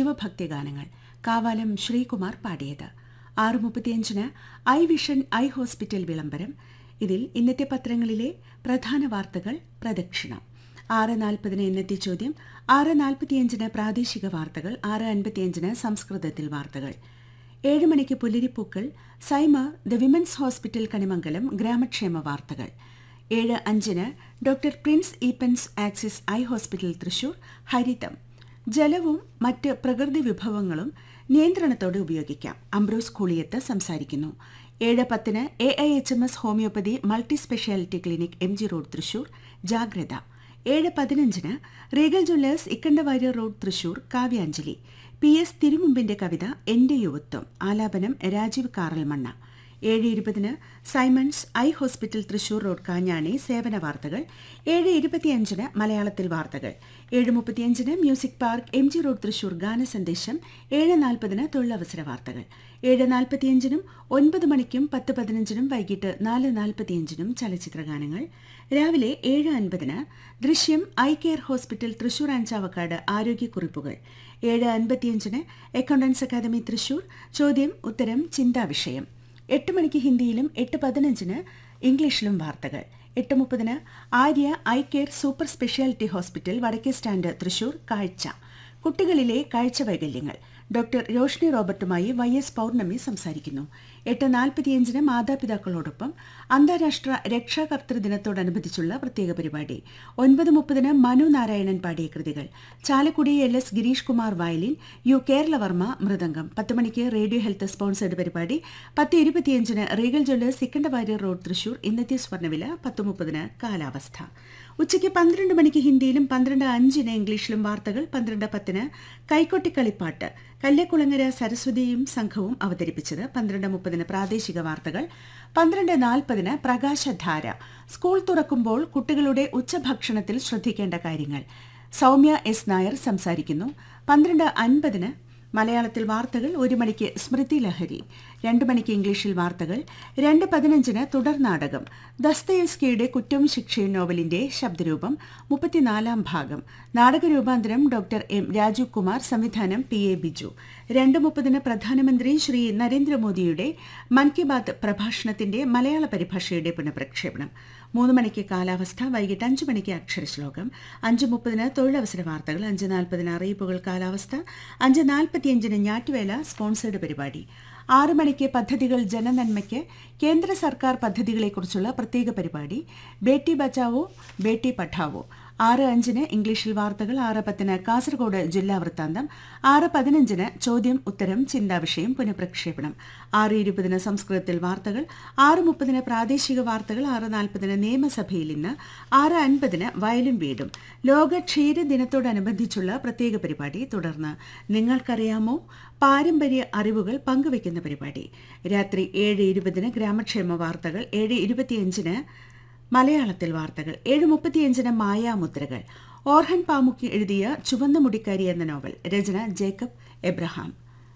ശിവഭക്തിഗാനങ്ങൾ കാവാലം ശ്രീകുമാർ പാടിയത് ആറ് മുപ്പത്തിയഞ്ചിന് ഐ വിഷൻ ഐ ഹോസ്പിറ്റൽ വിളംബരം ഇതിൽ ഇന്നത്തെ പത്രങ്ങളിലെ പ്രധാന വാർത്തകൾ പ്രദക്ഷിണം ആറ് നാൽപ്പതിന് ഇന്നത്തെ ചോദ്യം ആറ് നാൽപ്പത്തിയഞ്ചിന് പ്രാദേശിക വാർത്തകൾ ആറ് അൻപത്തിയഞ്ചിന് സംസ്കൃതത്തിൽ വാർത്തകൾ ഏഴ് മണിക്ക് പുലരിപ്പൂക്കൾ Saima the women's hospital Kanimangalam ഗ്രാമക്ഷേമ വാർത്തകൾ ഏഴ് അഞ്ചിന് doctor prince Eapen's Axis eye hospital Thrissur ഹരിതം ജലവും മറ്റ് പ്രകൃതി വിഭവങ്ങളും നിയന്ത്രണത്തോടെ ഉപയോഗിക്കാം അംബ്രോസ് കൂളിയത്ത് സംസാരിക്കുന്നു ഏഴ് പത്തിന് A I H M S homoeopathy multi speciality clinic M G road Thrissur ജാഗ്രത ഏഴ് പതിനഞ്ചിന് Regal jewellers Ikkanda Warrier road Thrissur കാവ്യാഞ്ജലി പി എസ് തിരുമുമ്പിന്റെ കവിത എന്റെ യുവത്വം ആലാപനം രാജീവ് കാറൽമണ്ണ ഏഴ് ഇരുപതിന് Simon's eye hospital Thrissur road Kanjani സേവന വാർത്തകൾ ഏഴ് ഇരുപത്തിയഞ്ചിന് മലയാളത്തിൽ വാർത്തകൾ ഏഴ് മുപ്പത്തിയഞ്ചിന് music park M G road Thrissur ഗാന സന്ദേശം ഏഴ് നാൽപ്പതിന് തൊഴിലവസര വാർത്തകൾ ഏഴ് നാൽപ്പത്തിയഞ്ചിനും ഒൻപത് മണിക്കും പത്ത് പതിനഞ്ചിനും വൈകിട്ട് നാല് നാൽപ്പത്തിയഞ്ചിനും ചലച്ചിത്ര ഗാനങ്ങൾ രാവിലെ ഏഴ് അൻപതിന് ദൃശ്യം ഐ കെയർ ഹോസ്പിറ്റൽ തൃശൂർ അഞ്ചാവക്കാട് ആരോഗ്യക്കുറിപ്പുകൾ ഏഴ് അൻപത്തിയഞ്ചിന് അക്കൗണ്ടൻസ് അക്കാദമി തൃശൂർ ചോദ്യം ഉത്തരം ചിന്താവിഷയം എട്ട് മണിക്ക് ഹിന്ദിയിലും എട്ട് പതിനഞ്ചിന് ഇംഗ്ലീഷിലും വാർത്തകൾ എട്ട് മുപ്പതിന് Arya eye care super speciality hospital വടക്കേ സ്റ്റാൻഡ് തൃശൂർ കാഴ്ച കുട്ടികളിലെ കാഴ്ച വൈകല്യങ്ങൾ ഡോക്ടർ രോഷ്നി റോബർട്ടുമായി വൈ എസ് പൗർണമി സംസാരിക്കുന്നു എട്ട് നാൽപ്പത്തിയഞ്ചിന് മാതാപിതാക്കളോടൊപ്പം അന്താരാഷ്ട്ര രക്ഷാകർതൃ ദിനത്തോടനുബന്ധിച്ചുള്ള പ്രത്യേക പരിപാടി ഒൻപത് മുപ്പതിന് മനു നാരായണൻ പാടിയ കൃതികൾ Chalakudy L S Girish Kumar violin U Keralavarma mridangam പത്ത് മണിക്ക് റേഡിയോ ഹെൽത്ത് സ്പോൺസേഡ് പരിപാടി പത്ത് ഇരുപത്തിയഞ്ചിന് റീഗൽ ജ്വല്ലേഴ്സ് സിക്കണ്ടവാര്യർ റോഡ് തൃശൂർ ഇന്നത്തെ സ്വർണ്ണവില പത്ത് മുപ്പതിന് കാലാവസ്ഥ ഉച്ചയ്ക്ക് പന്ത്രണ്ട് മണിക്ക് ഹിന്ദിയിലും പന്ത്രണ്ട് അഞ്ചിന് ഇംഗ്ലീഷിലും വാർത്തകൾ പന്ത്രണ്ട് പത്തിന് കൈക്കൊട്ടിക്കളിപ്പാട്ട് കല്ലേക്കുളങ്ങര സരസ്വതിയും സംഘവും അവതരിപ്പിച്ചത് പന്ത്രണ്ട് മുപ്പതിന് പ്രാദേശിക വാർത്തകൾ പന്ത്രണ്ട് നാൽപ്പതിന് പ്രകാശധാര സ്കൂൾ തുറക്കുമ്പോൾ കുട്ടികളുടെ ഉച്ചഭക്ഷണത്തിൽ ശ്രദ്ധിക്കേണ്ട കാര്യങ്ങൾ സൗമ്യ എസ് നായർ സംസാരിക്കുന്നു പന്ത്രണ്ട് അൻപതിന് മലയാളത്തിൽ വാർത്തകൾ ഒരു മണിക്ക് സ്മൃതി ലഹരി രണ്ട് മണിക്ക് ഇംഗ്ലീഷിൽ വാർത്തകൾ രണ്ട് പതിനഞ്ചിന് തുടർ നാടകം ദസ്തയസ്കിയുടെ കുറ്റവും ശിക്ഷയും നോവലിന്റെ ശബ്ദരൂപം മുപ്പത്തിനാലാം ഭാഗം നാടകരൂപാന്തരം ഡോക്ടർ എം രാജീവ് കുമാർ സംവിധാനം പി എ ബിജു രണ്ട് മുപ്പതിന് പ്രധാനമന്ത്രി ശ്രീ നരേന്ദ്രമോദിയുടെ മൻ കി ബാത് പ്രഭാഷണത്തിന്റെ മലയാള പരിഭാഷയുടെ പുനഃപ്രക്ഷേപണം മൂന്ന് മണിക്ക് കാലാവസ്ഥ വൈകിട്ട് അഞ്ച് മണിക്ക് അക്ഷരശ്ലോകം അഞ്ച് മുപ്പതിന് തൊഴിലവസര വാർത്തകൾ അഞ്ച് നാൽപ്പതിന് അറിയിപ്പുകൾ കാലാവസ്ഥ അഞ്ച് നാൽപ്പത്തിയഞ്ചിന് ഞാറ്റുവേല സ്പോൺസേഡ് പരിപാടി ആറ് മണിക്ക് പദ്ധതികൾ ജനനന്മയ്ക്ക് കേന്ദ്ര സർക്കാർ പദ്ധതികളെക്കുറിച്ചുള്ള പ്രത്യേക പരിപാടി ബേട്ടി ബച്ചാവോ ബേട്ടി പഠാവോ ആറ് അഞ്ചിന് ഇംഗ്ലീഷിൽ വാർത്തകൾ ആറ് പത്തിന് കാസർഗോഡ് ജില്ലാ വൃത്താന്തം ആറ് പതിനഞ്ചിന് ചോദ്യം ഉത്തരം ചിന്താവിഷയം പുനഃപ്രക്ഷേപണം ആറ് ഇരുപതിന് സംസ്കൃതത്തിൽ വാർത്തകൾ ആറ് മുപ്പതിന് പ്രാദേശിക വാർത്തകൾ ആറ് നാൽപ്പതിന് നിയമസഭയിൽ ഇന്ന് ആറ് അൻപതിന് വയലും വീടും ലോക ക്ഷീര ദിനത്തോടനുബന്ധിച്ചുള്ള പ്രത്യേക പരിപാടി തുടർന്ന് നിങ്ങൾക്കറിയാമോ പാരമ്പര്യ അറിവുകൾ പങ്കുവയ്ക്കുന്ന പരിപാടി രാത്രി ഏഴ് ഇരുപതിന് ഗ്രാമക്ഷേമ വാർത്തകൾ ഏഴ് ഇരുപത്തിയഞ്ചിന് മലയാളത്തിൽ വാർത്തകൾ ഏഴ് മുപ്പത്തിയഞ്ചിന് മായാമുദ്രകൾ ഓർഹൻ പാമുക്കി എഴുതിയ ചുവന്ന മുടിക്കാരി എന്ന നോവൽ രചന ജേക്കബ് എബ്രഹാം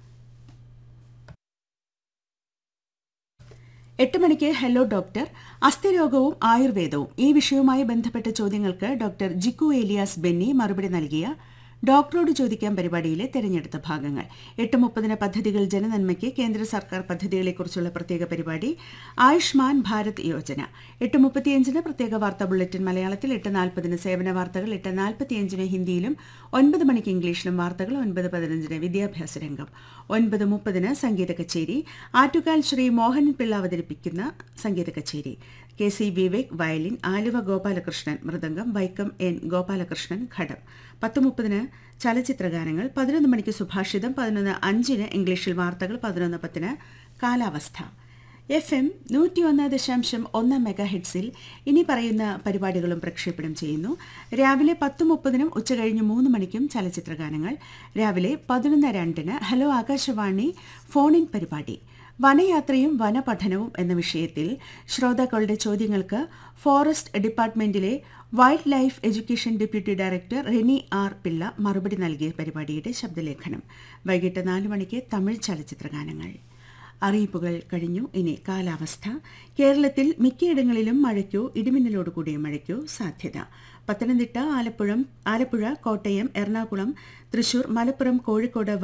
എട്ട് മണിക്ക് ഹലോ ഡോക്ടർ അസ്ഥിരോഗവും ആയുർവേദവും ഈ വിഷയവുമായി ബന്ധപ്പെട്ട ചോദ്യങ്ങൾക്ക് ഡോക്ടർ ജിക്കു ഏലിയാസ് ബെന്നി മറുപടി നൽകിയ ഡോക്ടറോട് ചോദിക്കാൻ പരിപാടിയിലെ തെരഞ്ഞെടുത്ത ഭാഗങ്ങൾ എട്ട് മുപ്പതിന് പദ്ധതികൾ ജനനന്മയ്ക്ക് കേന്ദ്ര സർക്കാർ പദ്ധതികളെക്കുറിച്ചുള്ള പ്രത്യേക പരിപാടി ആയുഷ്മാൻ ഭാരത് യോജന എട്ട് മുപ്പത്തിയഞ്ചിന് പ്രത്യേക വാർത്താ ബുള്ളറ്റിൻ മലയാളത്തിൽ എട്ട് നാൽപ്പതിന് സേവന വാർത്തകൾ എട്ട് നാൽപ്പത്തിയഞ്ചിന് ഹിന്ദിയിലും ഒൻപത് മണിക്ക് ഇംഗ്ലീഷിലും വാർത്തകൾ ഒൻപത് പതിനഞ്ചിന് വിദ്യാഭ്യാസ രംഗം ഒൻപത് മുപ്പതിന് സംഗീത കച്ചേരി ആറ്റുകാൽ ശ്രീ മോഹൻ പിള്ള അവതരിപ്പിക്കുന്ന സംഗീത കച്ചേരി K C Vivek violin Aluva Gopalakrishnan mridangam Vaikom N Gopalakrishnan ghatam പത്ത് മുപ്പതിന് ചലച്ചിത്ര ഗാനങ്ങൾ പതിനൊന്ന് മണിക്ക് സുഭാഷിതം പതിനൊന്ന് അഞ്ചിന് ഇംഗ്ലീഷിൽ വാർത്തകൾ പതിനൊന്ന് പത്തിന് കാലാവസ്ഥ എഫ് എം നൂറ്റിയൊന്ന് ദശാംശം ഒന്ന് മെഗാ ഹെഡ്സിൽ ഇനി പറയുന്ന പരിപാടികളും പ്രക്ഷേപണം ചെയ്യുന്നു രാവിലെ പത്ത് മുപ്പതിനും ഉച്ചകഴിഞ്ഞ് മൂന്ന് മണിക്കും ചലച്ചിത്ര ഗാനങ്ങൾ രാവിലെ പതിനൊന്ന് രണ്ടിന് ഹലോ ആകാശവാണി ഫോണിൻ പരിപാടി വനയാത്രയും വനപഠനവും എന്ന വിഷയത്തിൽ ശ്രോതാക്കളുടെ ചോദ്യങ്ങൾക്ക് forest department wild life education deputy director Reni R Pillai മറുപടി നൽകിയ പരിപാടിയുടെ ശബ്ദലേഖനം വൈകിട്ട് നാല് മണിക്ക് തമിഴ് ചലച്ചിത്ര ഗാനങ്ങൾ അറിയിപ്പുകൾ കഴിഞ്ഞു ഇനി കാലാവസ്ഥ കേരളത്തിൽ മിക്കയിടങ്ങളിലും മഴയ്ക്കോ ഇടിമിന്നലോടുകൂടിയ മഴയ്ക്കോ സാധ്യത പത്തനംതിട്ട ആലപ്പുഴ ആലപ്പുഴ കോട്ടയം എറണാകുളം തൃശൂർ മലപ്പുറം കോഴിക്കോട്